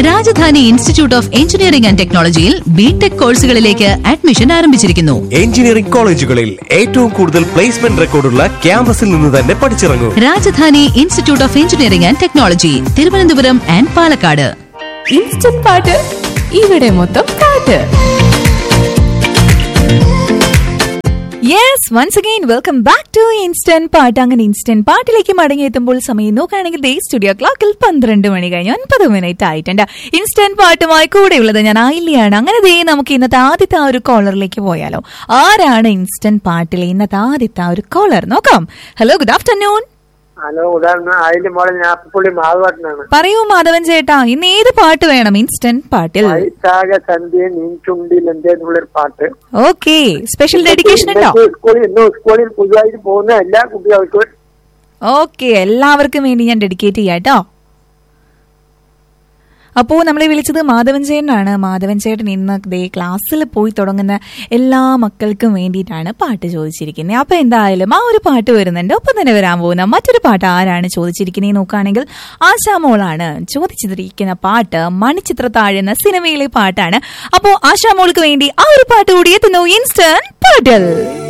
Rajdhani institute of engineering and ടെക്നോളജിയിൽ B Tech കോഴ്സുകളിലേക്ക് admission ആരംഭിച്ചിരിക്കുന്നു എഞ്ചിനീയറിംഗ് കോളേജുകളിൽ ഏറ്റവും കൂടുതൽ പ്ലേസ്മെന്റ് റെക്കോർഡുള്ള ക്യാമ്പസിൽ നിന്ന് തന്നെ പഠിച്ചിറങ്ങൂ Rajadhani institute of engineering and technology Thiruvananthapuram and Palakkad instant പാട്ട് ഇവിടെ മൊത്തം പാട്ട് yes once again welcome back to instant പാട്ട് അങ്ങനെ ഇൻസ്റ്റന്റ് പാട്ടിലേക്ക് മടങ്ങിയെത്തുമ്പോൾ സമയം നോക്കുകയാണെങ്കിൽ ദേ സ്റ്റുഡിയോ ക്ലോക്കിൽ പന്ത്രണ്ട് മണി കഴിഞ്ഞ് ഒൻപത് മിനിറ്റ് ആയിട്ടുണ്ട് ഇൻസ്റ്റന്റ് പാട്ടുമായി കൂടെയുള്ളത് ഞാൻ ആയില്ലയാണ് അങ്ങനെ ദേ നമുക്ക് ഇന്നത്തെ ആദ്യത്തെ ആ ഒരു കോളറിലേക്ക് പോയാലോ ആരാണ് ഇൻസ്റ്റന്റ് പാട്ടിലെ ഇന്നത്തെ ആദ്യത്തെ ആ ഒരു കോളർ നോക്കാം ഹലോ ഗുഡ് ആഫ്റ്റർനൂൺ ഹലോ ഉദാഹരണം അതിന്റെ മോളെ ഞാൻ പുള്ളി മാധവട്ടനാണ് പറയൂ മാധവൻ ചേട്ടാ ഇന്ന് ഏത് പാട്ട് വേണം ഇൻസ്റ്റന്റ് പാട്ടിൽ വൈശാഖ സന്ധ്യ നീൻചുണ്ടിൽ എന്തേന്നുള്ളൊരു പാട്ട് ഓക്കെ സ്പെഷ്യൽ ഡെഡിക്കേഷൻ ഉണ്ടോ ഇന്നത്തെ സ്കൂളിൽ ഇന്ന് സ്കൂളിൽ പുതുതായിട്ട് പോകുന്ന എല്ലാ കുട്ടികൾക്കും ഓക്കെ എല്ലാവർക്കും വേണ്ടി ഞാൻ ഡെഡിക്കേറ്റ് ചെയ്യാം കേട്ടോ അപ്പോൾ നമ്മളെ വിളിച്ചത് മാധവൻ ചേട്ടനാണ് മാധവൻ ചേട്ടൻ ഇന്ന് ദേ ക്ലാസ്സിൽ പോയി തുടങ്ങുന്ന എല്ലാ മക്കൾക്കും വേണ്ടിയിട്ടാണ് പാട്ട് ചോദിച്ചിരിക്കുന്നത് അപ്പോൾ എന്തായാലും ആ ഒരു പാട്ട് വരുന്നുണ്ട് ഒപ്പം തന്നെ വരാൻ പോകുന്ന മറ്റൊരു പാട്ട് ആരാണ് ചോദിച്ചിരിക്കുന്നത് നോക്കുകയാണെങ്കിൽ ആശാമോളാണ് ചോദിച്ചിരിക്കുന്ന പാട്ട് മണിച്ചിത്രത്താഴ് എന്ന സിനിമയിലെ പാട്ടാണ് അപ്പോൾ ആശാമോൾക്ക് വേണ്ടി ആ ഒരു പാട്ട് കൂടി എത്തുന്നു ഇൻസ്റ്റന്റ് പാട്ടിൽ